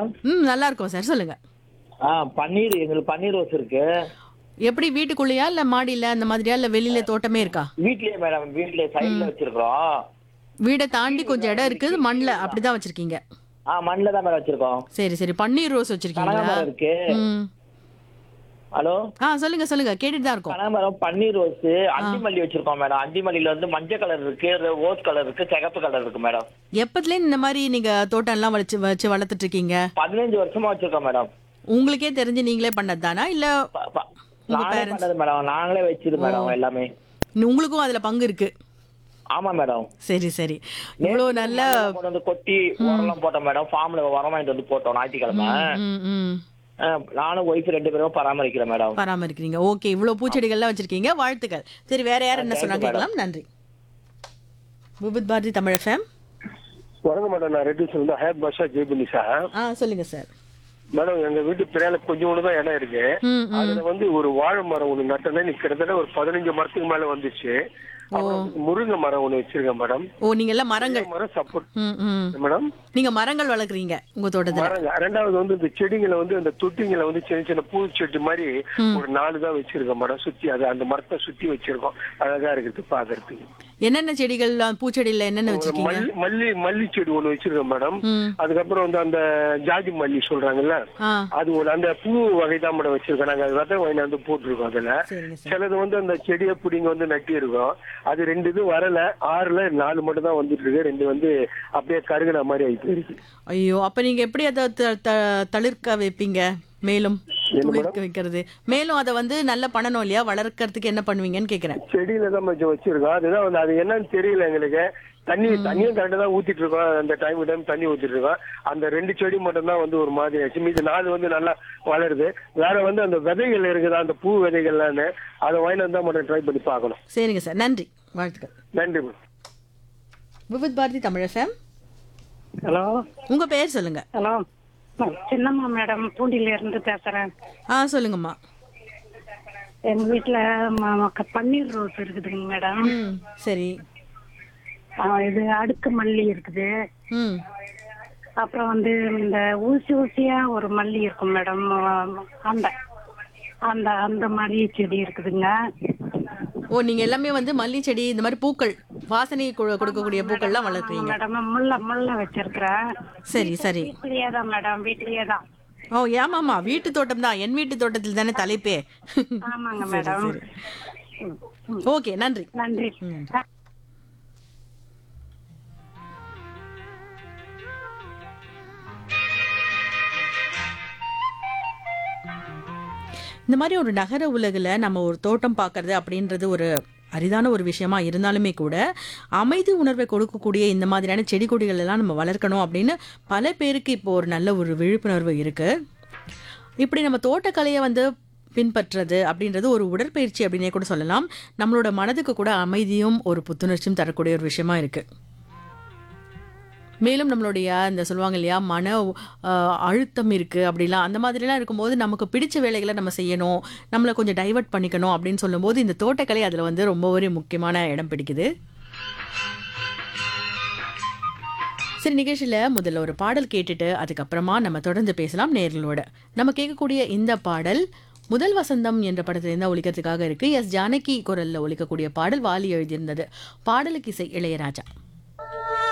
Madam ம் நல்லா இருக்கும் சார் சொல்லுங்க ஆ பன்னீர் எங்களுக்கு பன்னீர் ரோஸ் இருக்கு எப்படி வீட்டுக்குள்ளேயா இல்ல மாடியில அந்த மாதிரியா இல்ல வெளியில தோட்டமே இருக்கா வீட்லயே மேடம் வீட்லயே சைடுல வச்சிருக்கோம் வீடை தாண்டி கொஞ்சம் இடம் இருக்குது மண்ணில் அப்படிதான் வச்சிருக்கீங்க ஆ மண்ணில் தான் மேடம் வச்சிருக்கோம் சரி சரி பன்னீர் ரோஸ் வச்சிருக்கீங்களா கனகாமரம் இருக்கு ம் ஹலோ ஆ சொல்லுங்க சொல்லுங்க கேட்டுட்டு தான் இருக்கோம் கனகாமரம் பன்னீர் ரோஸ் அந்தி மல்லி வச்சிருக்கோம் மேடம் அந்தி மல்லியில வந்து மஞ்சள் கலர் இருக்கு ரோஸ் கலர் இருக்கு சிகப்பு கலர் இருக்கு மேடம் எப்பத்துலேருந்து இந்த மாதிரி நீங்க தோட்டம் எல்லாம் வச்சு வச்சு வளர்த்துட்டு இருக்கீங்க பதினஞ்சு வருஷமா வச்சிருக்கோம் மேடம் உங்களுக்கே தெரிஞ்சு நீங்களே பண்ணது தானா இல்ல ப- ப- நானே பண்ணது மேடம் நாங்களே வச்சது மேடம் எல்லாமே உங்களுக்கும் அதுல பங்கு இருக்கு ஆமா மேடம் சரி சரி இவ்வளோ நல்ல மண்ணெல்லாம் கொண்டு வந்து கொட்டி உரம்லாம் போட்டோம் மேடம் ஃபார்ம்ல உரம் வாங்கிட்டு வந்து போட்டோம் ஞாயிற்றுக்கிழமை ம் ம் ஆ, நானும் ஒய்ஃப் ரெண்டு பேரும் பராமரிக்கிறேன் மேடம் பராமரிக்கிறீங்க ஓகே இவ்வளோ பூச்செடிகள்லாம் வச்சிருக்கீங்க வாழ்த்துக்கள் சரி வேற யார் என்ன சொன்னாங்க கேட்கலாம் நன்றி விபத் பாரதி தமிழ் எஃப்எம் வணக்கம் மேடம் நான் ரெட்டி சொல்லுங்க ஹேப் பாஷா ஜெய்புனி சார் ஆ சொல்லுங்க சார் மேடம் எங்க வீட்டு பின்னால கொஞ்சம் தான் இடம் இருக்கு ம் ம் அதுல வந்து ஒரு வாழை மரம் ஒண்ணு நட்டேன் நீ கிட்டத்தட்ட ஒரு பதினஞ்சு மரத்துக்கு மேல வந்துச்சு அப்புறம் முருங்கை மரம் ஒண்ணு வச்சிருக்கேன் மேடம் ஓ நீங்க எல்லாம் மரங்கள் மரம் சப்போர்ட் ம் ம் மேடம் நீங்க மரங்கள் வளர்க்குறீங்க உங்க தோட்டத்துல மரங்க ரெண்டாவது வந்து இந்த செடிங்களை வந்து இந்த தொட்டிங்களை வந்து சின்ன சின்ன பூ செடி மாதிரி ஒரு நாலு தான் வச்சிருக்கோம் மேடம் சுத்தி அது அந்த மரத்தை சுத்தி வச்சிருக்கோம் அழகா இருக்குது பாக்குறதுக்கு என்னென்ன செடிகள் பூச்செடியில என்னென்ன வச்சிருக்கீங்க மல்லி மல்லி மல்லி செடி ஒண்ணு வச்சிருக்கோம் மேடம் ம் அதுக்கப்புறம் வந்து அந்த ஜாதி மல்லி சொல்றாங்கல்ல ஆ அது ஒரு அந்த பூ வகை தான் மேடம் வச்சிருக்கோம் நாங்க அது விதை வாங்கி வந்து போட்டிருக்கோம் அதுல சரிங்க சார் சிலது வந்து அந்த செடியை பிடிங்க வந்து நட்டி இருக்கோம் அது ரெண்டு இது வரல ஆறுல நாலு மட்டும் தான் வந்துட்டு இருக்கு ரெண்டு வந்து அப்படியே கருகுன மாதிரி ஆகி போயிருக்கு ஐயோ அப்ப நீங்க எப்படி அதை த- த- தளிர்க்க வைப்பீங்க மேலும் துளிர்க்க வைக்கிறது மேலும் அதை வந்து நல்ல பண்ணணும் இல்லையா வளர்க்கறதுக்கு என்ன பண்ணுவீங்கன்னு கேக்குறேன் செடியில தான் கொஞ்சம் வச்சிருக்கோம் அதுதான் வந்து அது என்னன்னு தெரியல எங்களுக்கு தண்ணி தண்ணியும் கரெக்டா தான் ஊத்திட்டு இருக்கோம் அந்த டைம் டைம் தண்ணி ஊத்திட்டு இருக்கோம் அந்த ரெண்டு செடி மட்டும் தான் வந்து ஒரு மாதிரி ஆச்சு மீது நாலு வந்து நல்லா வளருது வேற வந்து அந்த விதைகள் இருக்குதா அந்த பூ விதைகள்லான்னு அதை வாங்கி வந்தா மட்டும் ட்ரை பண்ணி பார்க்கணும் சரிங்க சார் நன்றி வாழ்த்துக்கள் நன்றி மேம் விபத் பாரதி தமிழ் எஃப்எம் ஹலோ உங்க பெயர் சொல்லுங்க ஹலோ சின்னம்மா மேடம் பூண்டியில இருந்து பேசுறேன் ஆ சொல்லுங்கம்மா எங்க வீட்டுல ம- ம- பன்னீர் ரோஸ் இருக்குதுங்க மேடம் ம் சரி ஆ, இது அடுக்கு மல்லி இருக்குது ம் அப்புறம் வந்து இந்த ஊசி ஊசியா ஒரு மல்லி இருக்கும் மேடம் அந்த அந்த அந்த மாதிரி செடி இருக்குதுங்க ஓ நீங்க எல்லாமே வந்து மல்லி செடி இந்த மாதிரி பூக்கள் வாசனை கொ- கொடுக்கக்கூடிய பூக்கள்லாம் வளர்க்குறீங்க மேடம் முல்லை முல்லை வச்சிருக்கிறேன் சரி சரி வீட்லயே தான் மேடம் வீட்லயே தான் ஓ ஏமாமா வீட்டு தோட்டம் தான் என் வீட்டு தோட்டத்தில் தானே தலைப்பே ஆமாங்க மேடம் ம், ம். ஓகே நன்றி நன்றி இந்த மாதிரி ஒரு நகர உலகில் நம்ம ஒரு தோட்டம் பார்க்கறது அப்படின்றது ஒரு அரிதான ஒரு விஷயமா இருந்தாலுமே கூட அமைதி உணர்வை கொடுக்கக்கூடிய இந்த மாதிரியான செடி கொடிகள் எல்லாம் நம்ம வளர்க்கணும் அப்படின்னு பல பேருக்கு இப்போ ஒரு நல்ல ஒரு விழிப்புணர்வு இருக்கு இப்படி நம்ம தோட்டக்கலையை வந்து பின்பற்றுறது அப்படின்றது ஒரு உடற்பயிற்சி அப்படின்னே கூட சொல்லலாம் நம்மளோட மனதுக்கு கூட அமைதியும் ஒரு புத்துணர்ச்சியும் தரக்கூடிய ஒரு விஷயமா இருக்கு மேலும் நம்மளுடைய இந்த சொல்லுவாங்க இல்லையா மன அஹ், அழுத்தம் இருக்குது அப்படிலாம் அந்த மாதிரிலாம் இருக்கும்போது நமக்கு பிடிச்ச வேலைகளை நம்ம செய்யணும் நம்மளை கொஞ்சம் டைவர்ட் பண்ணிக்கணும் அப்படின்னு சொல்லும்போது இந்த தோட்டக்கலை அதில் வந்து ரொம்ப ஒரு முக்கியமான இடம் பிடிக்குது சரி நிகழ்ச்சியில் முதல்ல ஒரு பாடல் கேட்டுட்டு அதுக்கப்புறமா நம்ம தொடர்ந்து பேசலாம் நேர்களோட நம்ம கேட்கக்கூடிய இந்த பாடல் முதல் வசந்தம் என்ற படத்திலிருந்து ஒழிக்கிறதுக்காக இருக்கு எஸ் ஜானகி குரல்ல ஒலிக்கக்கூடிய பாடல் வாலி எழுதியிருந்தது பாடலுக்கு இசை இளையராஜா